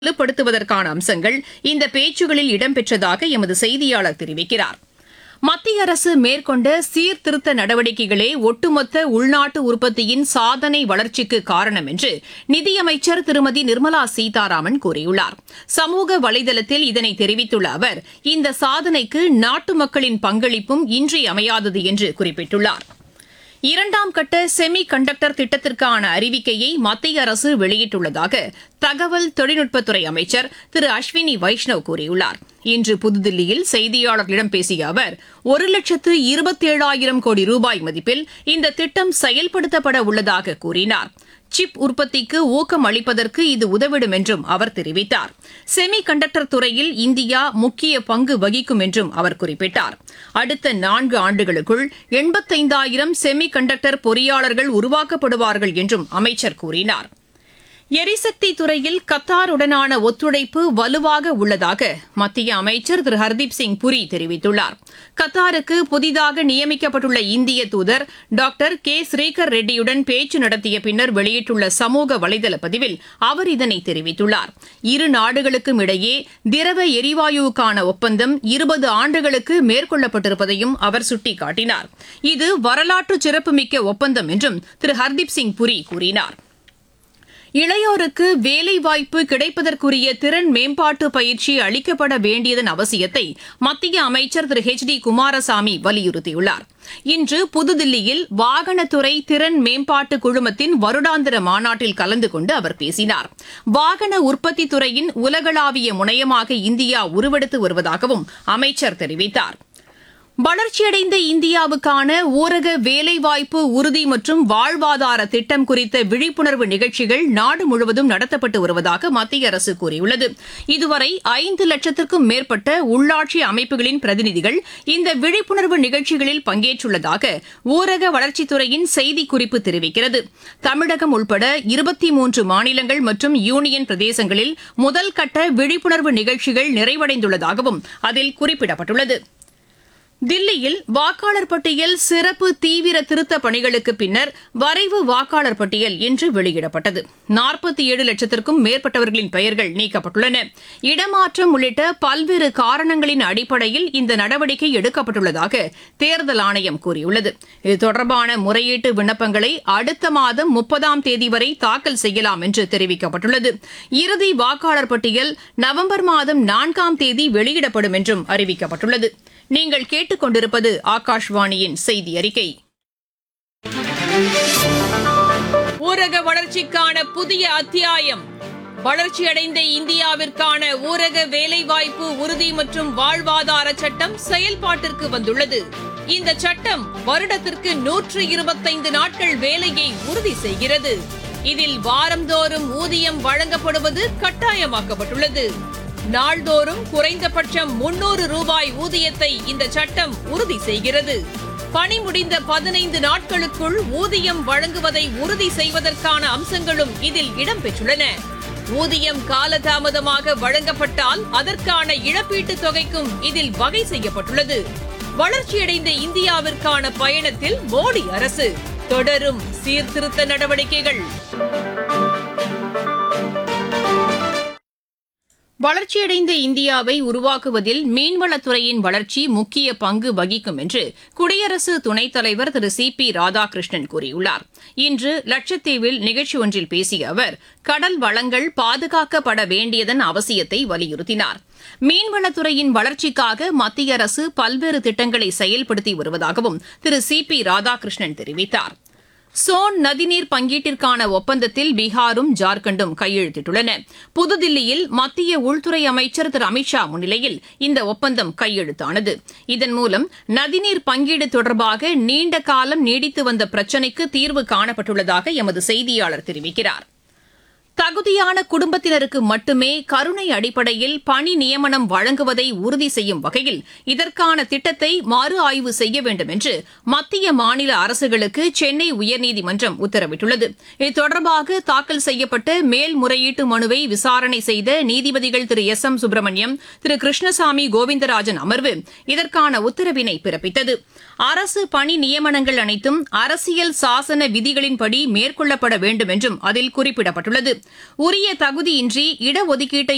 வலுப்படுத்துவதற்கான அம்சங்கள் இந்த பேச்சுகளில் இடம்பெற்றதாக எமது செய்தியாளர் தெரிவிக்கிறார் மத்திய அரசு மேற்கொண்ட சீர்திருத்த நடவடிக்கைகளே ஒட்டுமொத்த உள்நாட்டு உற்பத்தியின் சாதனை வளர்ச்சிக்கு காரணம் என்று நிதியமைச்சர் திருமதி நிர்மலா சீதாராமன் கூறியுள்ளார் சமூக வலைதளத்தில் இதனை தெரிவித்துள்ள அவர் இந்த சாதனைக்கு நாட்டு மக்களின் பங்களிப்பும் இன்றியமையாதது என்று குறிப்பிட்டுள்ளார் இரண்டாம் கட்ட செமி கண்டக்டர் திட்டத்திற்கான அறிவிக்கையை மத்திய அரசு வெளியிட்டுள்ளதாக தகவல் தொழில்நுட்பத்துறை அமைச்சர் திரு அஸ்வினி வைஷ்ணவ் கூறியுள்ளார் இன்று புதுதில்லியில் செய்தியாளர்களிடம் பேசிய அவர் ஒரு லட்சத்து இருபத்தேழாயிரம் கோடி ரூபாய் மதிப்பில் இந்த திட்டம் செயல்படுத்தப்பட உள்ளதாக கூறினார் சிப் உற்பத்திக்கு ஊக்கம் அளிப்பதற்கு இது உதவிடும் என்றும் அவர் தெரிவித்தார் செமி கண்டக்டர் துறையில் இந்தியா முக்கிய பங்கு வகிக்கும் என்றும் அவர் குறிப்பிட்டார் அடுத்த நான்கு ஆண்டுகளுக்குள் எண்பத்தைந்தாயிரம் செமி கண்டக்டர் பொறியாளர்கள் உருவாக்கப்படுவார்கள் என்றும் அமைச்சர் கூறினார் எரிசக்தி துறையில் கத்தாருடனான ஒத்துழைப்பு வலுவாக உள்ளதாக மத்திய அமைச்சர் திரு ஹர்தீப் சிங் புரி தெரிவித்துள்ளார் கத்தாருக்கு புதிதாக நியமிக்கப்பட்டுள்ள இந்திய தூதர் டாக்டர் கே ஸ்ரீகர் ரெட்டியுடன் பேச்சு நடத்திய பின்னர் வெளியிட்டுள்ள சமூக வலைதள பதிவில் அவர் இதனை தெரிவித்துள்ளார் இரு நாடுகளுக்கும் இடையே திரவ எரிவாயுவுக்கான ஒப்பந்தம் இருபது ஆண்டுகளுக்கு மேற்கொள்ளப்பட்டிருப்பதையும் அவர் சுட்டிக்காட்டினார் இது வரலாற்று சிறப்புமிக்க ஒப்பந்தம் என்றும் திரு ஹர்தீப் சிங் புரி கூறினார் இளையோருக்கு வேலைவாய்ப்பு கிடைப்பதற்குரிய திறன் மேம்பாட்டு பயிற்சி அளிக்கப்பட வேண்டியதன் அவசியத்தை மத்திய அமைச்சர் திரு ஹெச் டி குமாரசாமி வலியுறுத்தியுள்ளார் இன்று புதுதில்லியில் வாகனத்துறை திறன் மேம்பாட்டு குழுமத்தின் வருடாந்திர மாநாட்டில் கலந்து கொண்டு அவர் பேசினார் வாகன உற்பத்தி துறையின் உலகளாவிய முனையமாக இந்தியா உருவெடுத்து வருவதாகவும் அமைச்சர் தெரிவித்தார் வளர்ச்சியடைந்த இந்தியாவுக்கான ஊரக வேலைவாய்ப்பு உறுதி மற்றும் வாழ்வாதார திட்டம் குறித்த விழிப்புணர்வு நிகழ்ச்சிகள் நாடு முழுவதும் நடத்தப்பட்டு வருவதாக மத்திய அரசு கூறியுள்ளது இதுவரை ஐந்து லட்சத்திற்கும் மேற்பட்ட உள்ளாட்சி அமைப்புகளின் பிரதிநிதிகள் இந்த விழிப்புணர்வு நிகழ்ச்சிகளில் பங்கேற்றுள்ளதாக ஊரக வளர்ச்சித்துறையின் செய்திக்குறிப்பு தெரிவிக்கிறது தமிழகம் உட்பட இருபத்தி மூன்று மாநிலங்கள் மற்றும் யூனியன் பிரதேசங்களில் முதல் கட்ட விழிப்புணர்வு நிகழ்ச்சிகள் நிறைவடைந்துள்ளதாகவும் அதில் குறிப்பிடப்பட்டுள்ளது தில்லியில் வாக்காளர் பட்டியல் சிறப்பு தீவிர திருத்தப் பணிகளுக்கு பின்னர் வரைவு வாக்காளர் பட்டியல் இன்று வெளியிடப்பட்டது நாற்பத்தி ஏழு லட்சத்திற்கும் மேற்பட்டவர்களின் பெயர்கள் நீக்கப்பட்டுள்ளன இடமாற்றம் உள்ளிட்ட பல்வேறு காரணங்களின் அடிப்படையில் இந்த நடவடிக்கை எடுக்கப்பட்டுள்ளதாக தேர்தல் ஆணையம் கூறியுள்ளது இது தொடர்பான முறையீட்டு விண்ணப்பங்களை அடுத்த மாதம் முப்பதாம் தேதி வரை தாக்கல் செய்யலாம் என்று தெரிவிக்கப்பட்டுள்ளது இறுதி வாக்காளர் பட்டியல் நவம்பர் மாதம் நான்காம் தேதி வெளியிடப்படும் என்றும் அறிவிக்கப்பட்டுள்ளது நீங்கள் கேட்டுக்கொண்டிருப்பது ஆகாஷ்வாணியின் செய்தி அறிக்கை ஊரக வளர்ச்சிக்கான புதிய அத்தியாயம் வளர்ச்சியடைந்த இந்தியாவிற்கான ஊரக வேலைவாய்ப்பு உறுதி மற்றும் வாழ்வாதார சட்டம் செயல்பாட்டிற்கு வந்துள்ளது இந்த சட்டம் வருடத்திற்கு நூற்று இருபத்தைந்து நாட்கள் வேலையை உறுதி செய்கிறது இதில் வாரந்தோறும் ஊதியம் வழங்கப்படுவது கட்டாயமாக்கப்பட்டுள்ளது நாள்தோறும் குறைந்தபட்சம் முன்னூறு ரூபாய் ஊதியத்தை இந்த சட்டம் உறுதி செய்கிறது பணி முடிந்த பதினைந்து நாட்களுக்குள் ஊதியம் வழங்குவதை உறுதி செய்வதற்கான அம்சங்களும் இதில் இடம்பெற்றுள்ளன ஊதியம் காலதாமதமாக வழங்கப்பட்டால் அதற்கான இழப்பீட்டுத் தொகைக்கும் இதில் வகை செய்யப்பட்டுள்ளது வளர்ச்சியடைந்த இந்தியாவிற்கான பயணத்தில் மோடி அரசு தொடரும் சீர்திருத்த நடவடிக்கைகள் வளர்ச்சியடைந்த இந்தியாவை உருவாக்குவதில் மீன்வளத்துறையின் வளர்ச்சி முக்கிய பங்கு வகிக்கும் என்று குடியரசு துணைத் தலைவர் திரு சி பி ராதாகிருஷ்ணன் கூறியுள்ளார் இன்று லட்சத்தீவில் நிகழ்ச்சி ஒன்றில் பேசிய அவர் கடல் வளங்கள் பாதுகாக்கப்பட வேண்டியதன் அவசியத்தை வலியுறுத்தினார் மீன்வளத்துறையின் வளர்ச்சிக்காக மத்திய அரசு பல்வேறு திட்டங்களை செயல்படுத்தி வருவதாகவும் திரு சி பி ராதாகிருஷ்ணன் தெரிவித்தார் சோன் நதிநீர் பங்கீட்டிற்கான ஒப்பந்தத்தில் பீகாரும் ஜார்க்கண்டும் கையெழுத்திட்டுள்ளன புதுதில்லியில் மத்திய உள்துறை அமைச்சர் திரு அமித்ஷா முன்னிலையில் இந்த ஒப்பந்தம் கையெழுத்தானது இதன் மூலம் நதிநீர் பங்கீடு தொடர்பாக நீண்ட காலம் நீடித்து வந்த பிரச்சினைக்கு தீர்வு காணப்பட்டுள்ளதாக எமது செய்தியாளர் தெரிவிக்கிறார் தகுதியான குடும்பத்தினருக்கு மட்டுமே கருணை அடிப்படையில் பணி நியமனம் வழங்குவதை உறுதி செய்யும் வகையில் இதற்கான திட்டத்தை மறு ஆய்வு செய்ய வேண்டும் என்று மத்திய மாநில அரசுகளுக்கு சென்னை உயர்நீதிமன்றம் உத்தரவிட்டுள்ளது இது தொடர்பாக தாக்கல் செய்யப்பட்ட மேல்முறையீட்டு மனுவை விசாரணை செய்த நீதிபதிகள் திரு எஸ் எம் சுப்பிரமணியம் திரு கிருஷ்ணசாமி கோவிந்தராஜன் அமர்வு இதற்கான உத்தரவினை பிறப்பித்தது அரசு பணி நியமனங்கள் அனைத்தும் அரசியல் சாசன விதிகளின்படி மேற்கொள்ளப்பட வேண்டும் என்றும் அதில் குறிப்பிடப்பட்டுள்ளது உரிய தகுதியின்றி இடஒதுக்கீட்டை